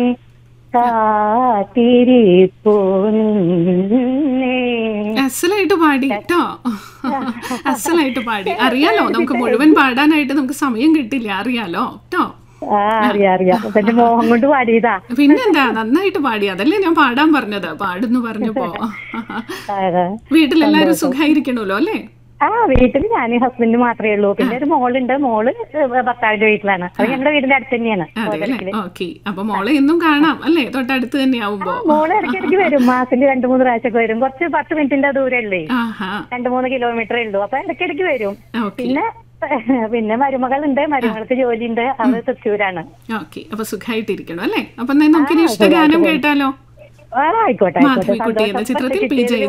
കാത്തിരിപ്പു നിന്നെ. അസലായിട്ട് പാടി കേട്ടോ അസലായിട്ട് പാടി അറിയാലോ നമുക്ക് മുഴുവൻ പാടാനായിട്ട് നമുക്ക് സമയം കിട്ടില്ല അറിയാലോ കേട്ടോ ആ അറിയാം അറിയാം അപ്പൊ എന്റെ മോഹം കൊണ്ട് പാടിയതാ പിന്നെന്താ നന്നായിട്ട് പാടി അതല്ലേ ഞാൻ പാടാൻ പറഞ്ഞത് പാടുന്നു പറഞ്ഞപ്പോ അതെ. വീട്ടിലെല്ലാരും സുഖായിരിക്കണല്ലോ അല്ലേ ആ വീട്ടിൽ ഞാൻ ഹസ്ബൻഡ് മാത്രമേ ഉള്ളൂ പിന്നെ ഒരു മോളുണ്ട് മോള് ഭർത്താവിന്റെ വീട്ടിലാണ് അത് ഞങ്ങളുടെ വീടിന്റെ അടുത്ത് തന്നെയാണ് അതെ അല്ലേ ഓക്കെ അപ്പൊ മോളെ എന്നും കാണാം അല്ലേ തൊട്ടടുത്ത് തന്നെയാവുമ്പോ മോള് ഇടയ്ക്കിടയ്ക്ക് വരും മാസത്തിൽ രണ്ടു മൂന്ന് പ്രാവശ്യമൊക്കെ വരും കുറച്ച് പത്ത് മിനിറ്റിന്റെ ദൂരേ ഉള്ളേ ആഹാ രണ്ടു മൂന്ന് കിലോമീറ്ററേ ഉള്ളൂ അപ്പൊ ഇടയ്ക്കിടയ്ക്ക് വരും ഓക്കെ പിന്നെ പിന്നെ മരുമകളുണ്ട് മരുമകൾക്ക് ജോലിയുണ്ട് അവള് തൃശ്ശൂരാണ് ഓക്കെ അപ്പൊ സുഖമായിട്ടിരിക്കണം അല്ലേ അപ്പൊ എന്നാ നമുക്കിനി ഇഷ്ടഗാനം കേട്ടാലോ ആ ആയിക്കോട്ടെ ആയിക്കോട്ടെ മാധവിക്കുട്ടി എന്ന സന്തോഷം ചിത്രത്തിൽ പി കിട്ടിയതിൽ ജയ